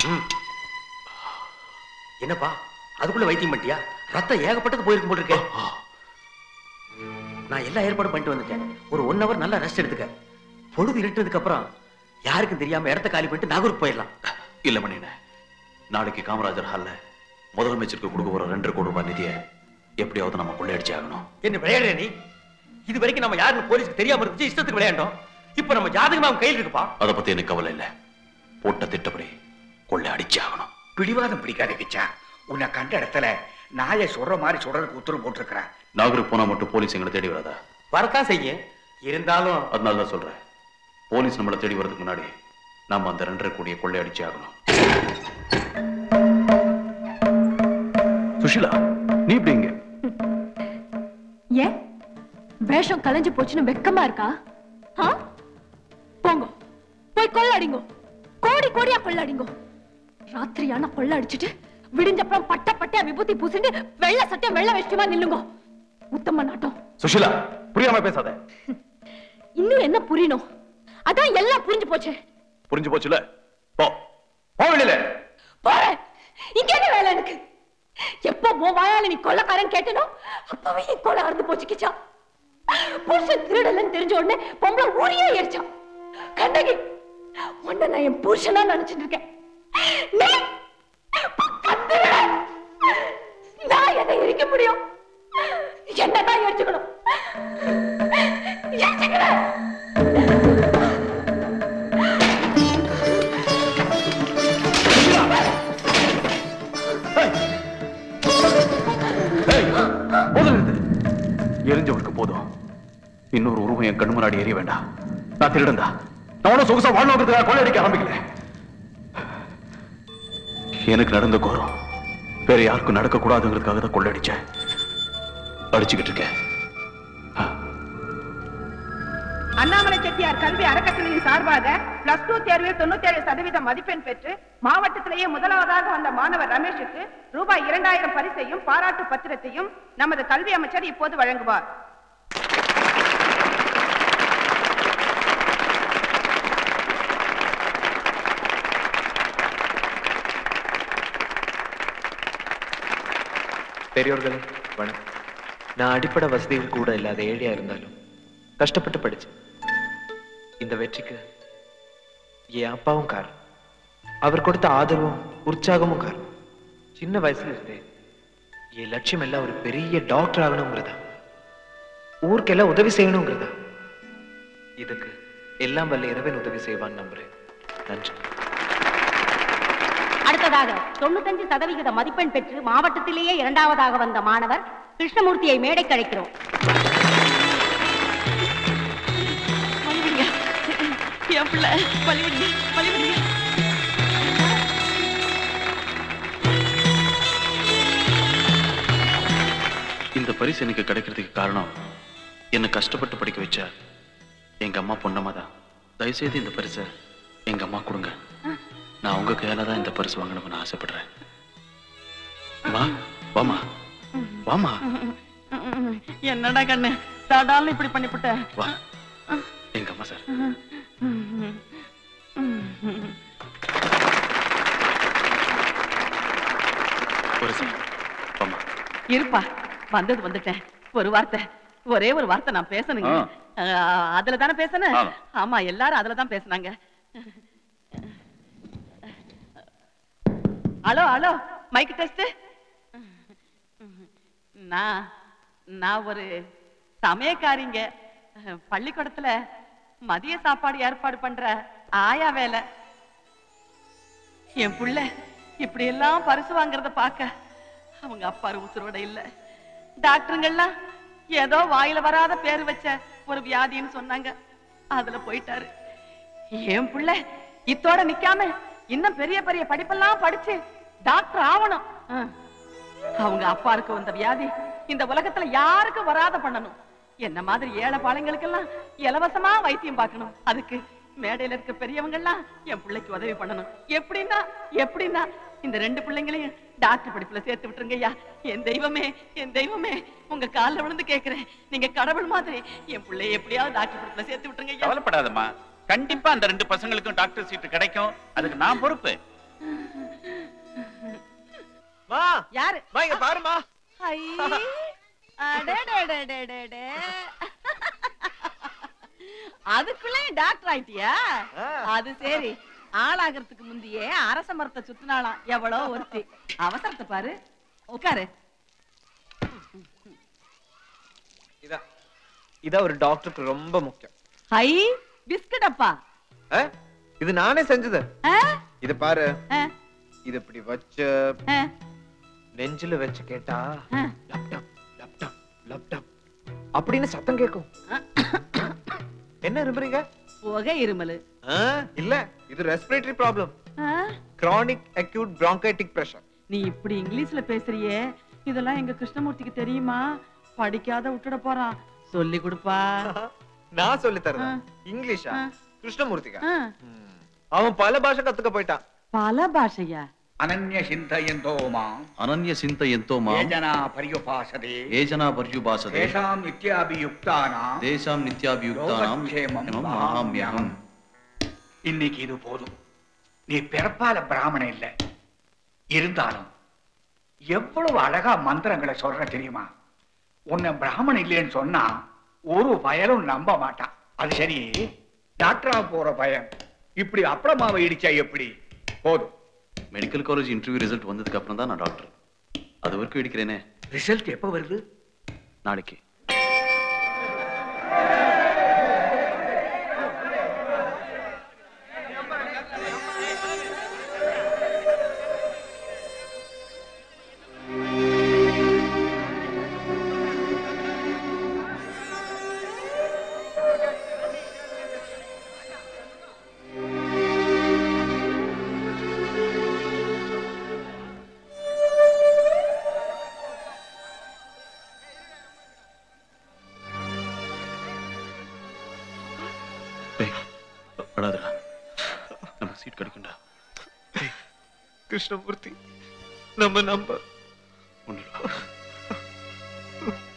என்னப்பா அதுக்குள்ள வைத்தியம் பண்ணிட்டியா ரத்தம் ஏகப்பட்டது போயிருக்கும் போல இருக்கே நான் எல்லா ஏற்பாடும் பண்ணிட்டு வந்துட்டேன் ஒரு ஒன் ஹவர் நல்லா ரெஸ்ட் எடுத்துக்க பொழுது இருட்டதுக்கு அப்புறம் யாருக்கும் தெரியாம இடத்த காலி பண்ணிட்டு நாகூருக்கு போயிடலாம் இல்ல மணியண்ணே நாளைக்கு காமராஜர் ஹால்ல முதலமைச்சருக்கு கொடுக்க போற ரெண்டரை கோடி ரூபாய் நிதியை எப்படியாவது நம்ம கொள்ளையடிச்சு ஆகணும் என்ன விளையாடுற நீ இது வரைக்கும் நம்ம யாருன்னு போலீஸ்க்கு தெரியாம இருந்துச்சு இஷ்டத்துக்கு விளையாண்டோம் இப்ப நம்ம ஜாதகம் அவன் கையில் இருக்குப்பா அதை பத்தி எனக்கு கவலை இல்ல போட்ட திட்டப்படி கொள்ளை அடிச்சு ஆகணும் பிடிவாதம் பிடிக்காத கிச்சா உன்னை கண்ட இடத்துல நாயை சொல்ற மாதிரி சொல்றதுக்கு உத்தரவு போட்டிருக்கிறேன் நாகூருக்கு போனா மட்டும் போலீஸ் எங்களை தேடி வராதா வரத்தான் செய்ய இருந்தாலும் அதனால தான் சொல்றேன் போலீஸ் நம்மளை தேடி வரதுக்கு முன்னாடி நாம அந்த ரெண்டரை கோடியை கொள்ளை அடிச்சு ஆகணும் சுஷிலா நீ இப்படி இங்க ஏன் வேஷம் கலைஞ்சு போச்சுன்னு வெக்கமா இருக்கா ஆ? போங்க போய் கொள்ளடிங்கோ கோடி கோடியா கொள்ளடிங்கோ ராத்திரியான கொள்ள அடிச்சிட்டு விடிஞ்சப்புறம் பட்ட பட்டையா விபூதி பூசிட்டு வெள்ள சட்டை வெள்ள வேஷ்டியமா நில்லுங்கோ உத்தம நாட்டம் சுஷிலா புரியாம பேசாத இன்னும் என்ன புரியணும் அதான் எல்லாம் புரிஞ்சு போச்சு புரிஞ்சு போச்சுல போ போ வெளியில போறேன் இங்க என்ன வேலை எனக்கு எப்போ உன் வாயால நீ கொள்ளக்காரன் கேட்டனோ அப்பவே என் கொலை அறுந்து போச்சு கிச்சா புருஷன் திருடலன்னு தெரிஞ்ச உடனே பொம்பளை ஊரையே எரிச்சான் கண்ணகி உன்னை நான் என் புருஷனா நினைச்சிட்டு இருக்கேன் நீ கத்துற. நான் எதை எரிக்க முடியும் என்ன தான் எரிச்சுக்கணும் எரிச்சுக்கிறேன் போதும் நிறுத்து. எரிஞ்சவருக்கு போதும் இன்னொரு உருவம் என் கண்ணு முன்னாடி எரிய வேண்டாம் நான் திருடந்தா நான் ஒன்னும் சொகுசா வாழ்நோக்கிறதுக்காக கொள்ளையடிக்க ஆரம்பிக்கல எனக்கு நடந்த கோரம் வேற யாருக்கும் நடக்க கூடாதுங்கிறதுக்காக தான் கொள்ளையடிச்சேன் அடிச்சுக்கிட்டு இருக்கேன் அண்ணாமலை செட்டியார் கல்வி அறக்கட்டளையின் சார்பாக பிளஸ் டூ தேர்வில் தொண்ணூத்தி ஏழு சதவீத மதிப்பெண் பெற்று மாவட்டத்திலேயே முதலாவதாக வந்த மாணவர் ரமேஷுக்கு ரூபாய் இரண்டாயிரம் பரிசையும் பாராட்டு பத்திரத்தையும் நமது கல்வி அமைச்சர் இப்போது வழங்குவார் பெரியோர்களே வணக்கம் நான் அடிப்படை வசதிகள் கூட இல்லாத ஏழையா இருந்தாலும் கஷ்டப்பட்டு படிச்சேன் இந்த வெற்றிக்கு என் அப்பாவும் காரணம் அவர் கொடுத்த ஆதரவும் உற்சாகமும் காரணம் சின்ன வயசுல இருந்தே என் லட்சியம் எல்லாம் ஒரு பெரிய டாக்டர் ஆகணுங்கிறதா ஊருக்கெல்லாம் உதவி செய்யணுங்கிறதா இதுக்கு எல்லாம் வல்ல இறைவன் உதவி செய்வான்னு நம்புறேன் நன்றி அடுத்ததாக தொண்ணூத்தஞ்சு சதவிகித மதிப்பெண் பெற்று மாவட்டத்திலேயே இரண்டாவதாக வந்த மாணவர் கிருஷ்ணமூர்த்தியை மேடைக்கு அழைக்கிறோம் என் பிள்ளை பழிவிடுங்க பழிவிடுங்க இந்த பரிசு எனக்கு கிடைக்கிறதுக்கு காரணம் என்னை கஷ்டப்பட்டு படிக்க வச்ச எங்க அம்மா பொண்ணம்மா தான் தயவுசெய்து இந்த பரிசை எங்க அம்மா கொடுங்க நான் உங்க கையால தான் இந்த பரிசு வாங்கணும்னு ஆசைப்படுறேன் வா வாமா வாமா என்னடா கண்ணு தடாலும் இப்படி பண்ணிவிட்ட வா எங்க அம்மா சார் பரிசு வாமா இருப்பா வந்தது வந்துட்டேன் ஒரு வார்த்தை ஒரே ஒரு வார்த்தை நான் பேசணுங்க ஆ. அஹ், அதுல தானே பேசணும் ஆமா. ஆமா எல்லாரும் அதுல தான் பேசுனாங்க ஹலோ ஹலோ மைக் டெஸ்ட் நான் நான் ஒரு சமயக்காரிங்க அஹ், பள்ளிக்கூடத்துல மதிய சாப்பாடு ஏற்பாடு பண்ற ஆயா வேலை என் புள்ள இப்படி எல்லாம் பரிசு வாங்குறத பார்க்க அவங்க அப்பா உசுரோட இல்ல டாக்டருங்கெல்லாம் ஏதோ வாயில வராத பேர் வச்ச ஒரு வியாதின்னு சொன்னாங்க அதுல போயிட்டாரு என் புள்ள இத்தோட நிக்காம இன்னும் பெரிய பெரிய படிப்பெல்லாம் படிச்சு டாக்டர் ஆவணும் ஆ. அவங்க அப்பாருக்கு வந்த வியாதி இந்த உலகத்துல யாருக்கும் வராத பண்ணணும் என்ன மாதிரி ஏழை பாளைங்களுக்கெல்லாம் இலவசமா வைத்தியம் பார்க்கணும் அதுக்கு மேடையில இருக்க பெரியவங்க எல்லாம் என் பிள்ளைக்கு உதவி பண்ணணும் எப்படின்னா எப்படின்னா இந்த ரெண்டு பிள்ளைங்களையும் டாக்டர் படிப்புல சேர்த்து விட்டுருங்க ஐயா என் தெய்வமே என் தெய்வமே உங்க கால்ல விழுந்து கேக்குறேன் நீங்க கடவுள் மாதிரி என் பிள்ளைய எப்படியாவது டாக்டர் படிப்புல சேர்த்து விட்டுருங்க ஐயா கவலைப்படாதம்மா கண்டிப்பா அந்த ரெண்டு பசங்களுக்கும் டாக்டர் சீட்டு கிடைக்கும் அதுக்கு நான் பொறுப்பு மா யாரு மா இங்க பாருமா ஐ அடடடடடடே. அதுக்குள்ளேயும் டாக்டர் ஆயிட்டியா ஆ. அது சரி ஆளாகிறதுக்கு முந்தையே அரச மரத்தை சுத்தினாலாம் எவ்வளோ ஒருத்தி அவசரத்தை பாரு உட்காரு இதா இதா ஒரு டாக்டருக்கு ரொம்ப முக்கியம் ஹை பிஸ்கட் அப்பா ஆ? இது நானே செஞ்சது ஆ? இது பாரு ஆ, இது இப்படி வச்சு ஆ, நெஞ்சில வச்சு கேட்டா ஆ. லப்டாப் லப்டாப் லப்டாப் அப்படின்னு சத்தம் கேட்கும் என்ன இரும்புறீங்க புகை இருமலு ஆ, இல்ல இது ரெஸ்பிரேட்டரி ப்ராப்ளம் ஆ, chronic acute bronchitic pressure நீ இப்படி இங்கிலீஷ்ல பேசுறியே இதெல்லாம் எங்க கிருஷ்ணமூர்த்திக்கு தெரியுமா படிக்காத விட்டுட போறான் சொல்லி கொடுப்பா நான் சொல்லி தரேன் ஆ. இங்கிலீஷா ஆ. கிருஷ்ணமூர்த்திகா ஆ, ம். அவன் பல பாஷை கத்துக்க போயிட்டான் பல பாஷையா అనన్య చింతయంతో మాం అనన్య సింత ఎంతో మా ఏ జనా పర్యుపాసతే ఏజనా పర్యుపాసతే తేషాం నిత్యాభియుక్తానాం தேசாம் நித்யாபியுக்தானாம் யோகக்ஷேமம் எமம் மகாம்யகம். மகாம்யகம் இன்னைக்கு இது போதும் நீ பிறப்பால பிராமணன் இல்ல இருந்தாலும் எவ்வளவு அழகா மந்திரங்களை சொல்ற தெரியுமா உன்னை பிராமணன் இல்லைன்னு சொன்னா ஒரு பயலும் நம்ப மாட்டான் அது சரி டாக்டரா போற பயம் இப்படி அப்புறமாவை இடிச்சா எப்படி போதும் மெடிக்கல் காலேஜ் இன்டர்வியூ ரிசல்ட் வந்ததுக்கு அப்புறம் தான் நான் டாக்டர் அது வரைக்கும் இடிக்கிறேனே ரிசல்ட் எப்ப வருது நாளைக்கு டேய் படாதடா நமக்கு சீட் கிடைக்கும்டா கிருஷ்ணமூர்த்தி நம்ம நம்ப ஒண்ணு